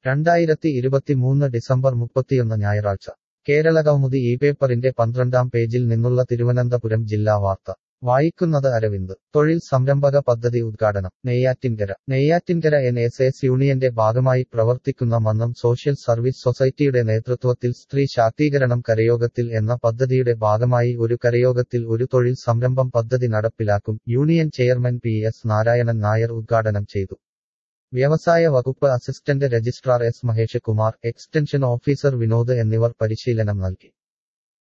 രണ്ടായിരത്തി ഇരുപത്തിമൂന്ന് ഡിസംബർ മുപ്പത്തിയൊന്ന് ഞായറാഴ്ച കേരള കൗമുദി ഈ പേപ്പറിന്റെ പന്ത്രണ്ടാം പേജിൽ നിന്നുള്ള തിരുവനന്തപുരം ജില്ലാ വാർത്ത വായിക്കുന്നത് അരവിന്ദ് തൊഴിൽ സംരംഭക പദ്ധതി ഉദ്ഘാടനം Neyyattinkara Neyyattinkara N S S യൂണിയന്റെ ഭാഗമായി പ്രവർത്തിക്കുന്ന മന്നം സോഷ്യൽ സർവീസ് സൊസൈറ്റിയുടെ നേതൃത്വത്തിൽ സ്ത്രീ ശാക്തീകരണം കരയോഗത്തിൽ എന്ന പദ്ധതിയുടെ ഭാഗമായി ഒരു കരയോഗത്തിൽ ഒരു തൊഴിൽ സംരംഭം പദ്ധതി നടപ്പിലാക്കും union chairman P S Narayanan Nair ഉദ്ഘാടനം ചെയ്തു വ്യവസായ വകുപ്പ് assistant registrar S Mahesh Kumar extension officer Vinod എന്നിവർ പരിശീലനം നൽകി